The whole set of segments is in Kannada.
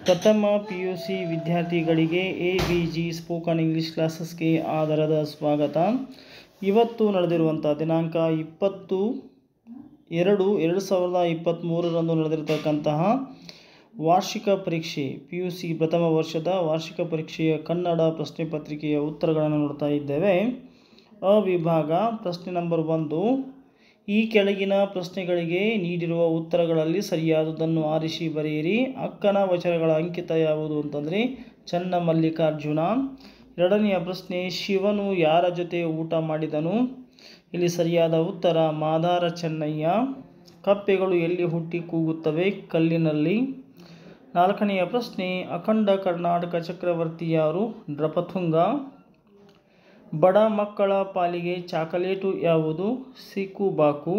ಪ್ರಥಮ ಪಿ ಯು ಸಿ ವಿದ್ಯಾರ್ಥಿಗಳಿಗೆ A B G spoken English ಕ್ಲಾಸಸ್ಗೆ ಆಧಾರದ ಸ್ವಾಗತ ಇವತ್ತು ನಡೆದಿರುವಂಥ ದಿನಾಂಕ ಇಪ್ಪತ್ತು ಎರಡು ಎರಡು ಸಾವಿರದ ಇಪ್ಪತ್ತ್ಮೂರರಂದು ನಡೆದಿರತಕ್ಕಂತಹ ವಾರ್ಷಿಕ ಪರೀಕ್ಷೆ ಪಿ ಯು ಸಿ ಪ್ರಥಮ ವರ್ಷದ ವಾರ್ಷಿಕ ಪರೀಕ್ಷೆಯ ಕನ್ನಡ ಪ್ರಶ್ನೆ ಪತ್ರಿಕೆಯ ಉತ್ತರಗಳನ್ನು ನೋಡ್ತಾ ಇದ್ದೇವೆ ಅ ವಿಭಾಗ ಪ್ರಶ್ನೆ ನಂಬರ್ ಒಂದು ಈ ಕೆಳಗಿನ ಪ್ರಶ್ನೆಗಳಿಗೆ ನೀಡಿರುವ ಉತ್ತರಗಳಲ್ಲಿ ಸರಿಯಾದುದನ್ನು ಆರಿಸಿ ಬರೆಯಿರಿ ಅಕ್ಕನ ವಚನಗಳ ಅಂಕಿತ ಯಾವುದು ಅಂತಂದರೆ ಚನ್ನ ಮಲ್ಲಿಕಾರ್ಜುನ ಎರಡನೆಯ ಪ್ರಶ್ನೆ ಶಿವನು ಯಾರ ಜೊತೆ ಊಟ ಮಾಡಿದನು ಇಲ್ಲಿ ಸರಿಯಾದ ಉತ್ತರ ಮಾದಾರ ಚೆನ್ನಯ್ಯ ಕಪ್ಪೆಗಳು ಎಲ್ಲಿ ಹುಟ್ಟಿ ಕೂಗುತ್ತವೆ ಕಲ್ಲಿನಲ್ಲಿ ನಾಲ್ಕನೆಯ ಪ್ರಶ್ನೆ ಅಖಂಡ ಕರ್ನಾಟಕ ಚಕ್ರವರ್ತಿ ಯಾರು ನೃಪತುಂಗ ಬಡ ಮಕ್ಕಳ ಪಾಲಿಗೆ ಚಾಕಲೇಟು ಯಾವುದು ಸಿಕುಬಾಕು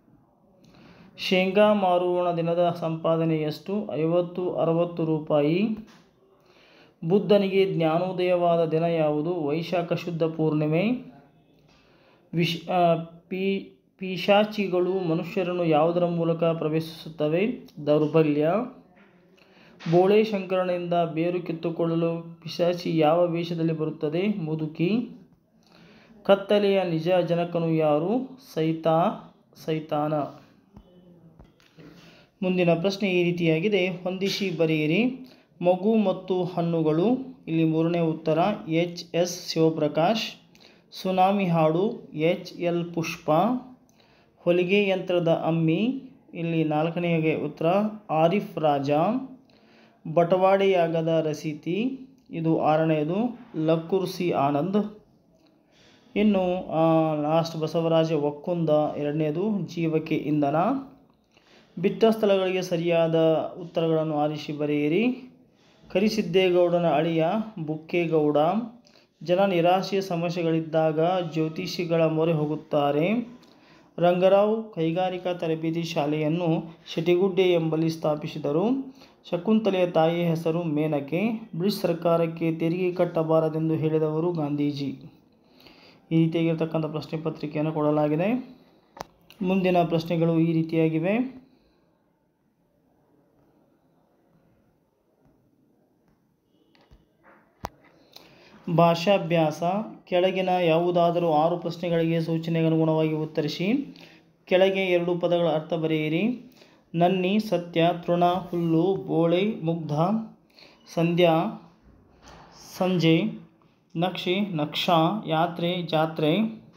ಶೇಂಗಾ ಮಾರುವಣ ದಿನದ ಸಂಪಾದನೆ ಎಷ್ಟು ಐವತ್ತು ಅರವತ್ತು ರೂಪಾಯಿ ಬುದ್ಧನಿಗೆ ಜ್ಞಾನೋದಯವಾದ ದಿನ ಯಾವುದು ವೈಶಾಖ ಶುದ್ಧ ಪೂರ್ಣಿಮೆ ವಿಶ್ ಆ, ಪಿ ಪಿಶಾಚಿಗಳು ಮನುಷ್ಯರನ್ನು ಯಾವುದರ ಮೂಲಕ ಪ್ರವೇಶಿಸುತ್ತವೆ ದೌರ್ಬಲ್ಯ ಬೋಳೆ ಶಂಕರನಿಂದ ಬೇರು ಕಿತ್ತುಕೊಳ್ಳಲು ಪಿಶಾಚಿ ಯಾವ ವೇಷದಲ್ಲಿ ಬರುತ್ತದೆ ಮುದುಕಿ ಕತ್ತಲೆಯ ನಿಜ ಜನಕನು ಯಾರು ಸೈತಾ ಸೈತಾನ ಮುಂದಿನ ಪ್ರಶ್ನೆ ಈ ರೀತಿಯಾಗಿದೆ ಹೊಂದಿಸಿ ಬರೆಯಿರಿ ಮಗು ಮತ್ತು ಹಣ್ಣುಗಳು ಇಲ್ಲಿ ಮೂರನೇ ಉತ್ತರ ಎಚ್ ಎಸ್ ಶಿವಪ್ರಕಾಶ್ ಸುನಾಮಿ ಹಾಡು ಎಚ್ ಎಲ್ ಪುಷ್ಪ ಹೊಲಿಗೆ ಯಂತ್ರದ ಅಮ್ಮಿ ಇಲ್ಲಿ ನಾಲ್ಕನೆಯ ಉತ್ತರ ಆರಿಫ್ ರಾಜ ಬಟವಾಡೆಯಾಗದ ರಸೀತಿ ಇದು ಆರನೆಯದು ಲಕ್ಕುರ್ಸಿ ಆನಂದ್ ಇನ್ನು ಲಾಸ್ಟ್ ಬಸವರಾಜ ಒಕ್ಕುಂದ ಎರಡನೇದು ಜೀವಕ್ಕೆ ಇಂಧನ ಬಿಟ್ಟ ಸ್ಥಳಗಳಿಗೆ ಸರಿಯಾದ ಉತ್ತರಗಳನ್ನು ಆರಿಸಿ ಬರೆಯಿರಿ ಕರಿಸಿದ್ದೇಗೌಡನ ಅಳಿಯ ಬುಕ್ಕೇಗೌಡ ಜನ ನಿರಾಶೆಯ ಸಮಸ್ಯೆಗಳಿದ್ದಾಗ ಜ್ಯೋತಿಷಿಗಳ ಮೊರೆ ಹೋಗುತ್ತಾರೆ ರಂಗರಾವ್ ಕೈಗಾರಿಕಾ ತರಬೇತಿ ಶಾಲೆಯನ್ನು ಶೆಟಿಗುಡ್ಡೆ ಎಂಬಲ್ಲಿ ಸ್ಥಾಪಿಸಿದರು ಶಕುಂತಲೆಯ ತಾಯಿಯ ಹೆಸರು ಮೇನಕೆ ಬ್ರಿಟಿಷ್ ಸರ್ಕಾರಕ್ಕೆ ತೆರಿಗೆ ಕಟ್ಟಬಾರದೆಂದು ಹೇಳಿದವರು ಗಾಂಧೀಜಿ ಈ ರೀತಿಯಾಗಿರ್ತಕ್ಕಂಥ ಪ್ರಶ್ನೆ ಪತ್ರಿಕೆಯನ್ನು ಕೊಡಲಾಗಿದೆ ಮುಂದಿನ ಪ್ರಶ್ನೆಗಳು ಈ ರೀತಿಯಾಗಿವೆ ಭಾಷಾಭ್ಯಾಸ ಕೆಳಗಿನ ಯಾವುದಾದರೂ ಆರು ಪ್ರಶ್ನೆಗಳಿಗೆ ಸೂಚನೆಗೆ ಅನುಗುಣವಾಗಿ ಉತ್ತರಿಸಿ ಕೆಳಗೆ ಎರಡು ಪದಗಳ ಅರ್ಥ ಬರೆಯಿರಿ ನನ್ನಿ ಸತ್ಯ ತೃಣ ಹುಲ್ಲು ಬೋಳೆ ಮುಗ್ಧ ಸಂಧ್ಯಾ ಸಂಜೆ ನಕ್ಷೆ ನಕ್ಷಾ ಯಾತ್ರೆ ಜಾತ್ರೆ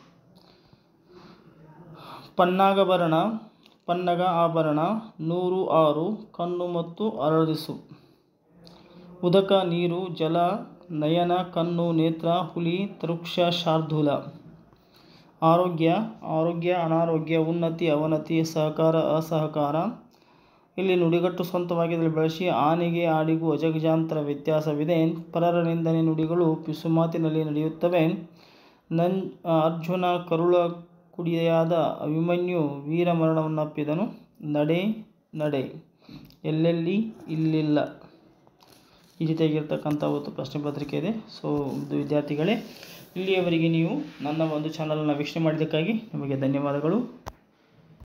ಪನ್ನಾಗಭರಣ ಪನ್ನಗ ಆಭರಣ ನೂರು ಆರು ಕಣ್ಣು ಮತ್ತು ಅರಳಿಸು ಉದಕ ನೀರು ಜಲ ನಯನ ಕಣ್ಣು ನೇತ್ರ ಹುಲಿ ತರುಕ್ಷ ಶಾರ್ದೂಲ ಆರೋಗ್ಯ ಆರೋಗ್ಯ ಅನಾರೋಗ್ಯ ಉನ್ನತಿ ಅವನತಿ ಸಹಕಾರ ಅಸಹಕಾರ ಇಲ್ಲಿ ನುಡಿಗಟ್ಟು ಸ್ವಂತವಾಗಿ ಬಳಸಿ ಆನೆಗೆ ಆಡಿಗೂ ಅಜಗಜಾಂತರ ವ್ಯತ್ಯಾಸವಿದೆ ಪರರ ನಿಂದನೆ ನುಡಿಗಳು ಪಿಸುಮಾತಿನಲ್ಲಿ ನಡೆಯುತ್ತವೆ ನನ್ ಅರ್ಜುನ ಕರುಳ ಕುಡಿಯಾದ ಅಭಿಮನ್ಯು ವೀರ ಮರಣವನ್ನಪ್ಪಿದನು ನಡೆ ನಡೆ ಎಲ್ಲೆಲ್ಲಿ ಇಲ್ಲಿಲ್ಲ ಈ ರೀತಿಯಾಗಿರ್ತಕ್ಕಂಥ ಒಂದು ಪ್ರಶ್ನೆ ಪತ್ರಿಕೆ ಇದೆ ಸೊ ಇದು ವಿದ್ಯಾರ್ಥಿಗಳೇ ಇಲ್ಲಿಯವರೆಗೆ ನೀವು ನನ್ನ ಒಂದು ಚಾನಲನ್ನು ವೀಕ್ಷಣೆ ಮಾಡಿದ್ದಕ್ಕಾಗಿ ನಿಮಗೆ ಧನ್ಯವಾದಗಳು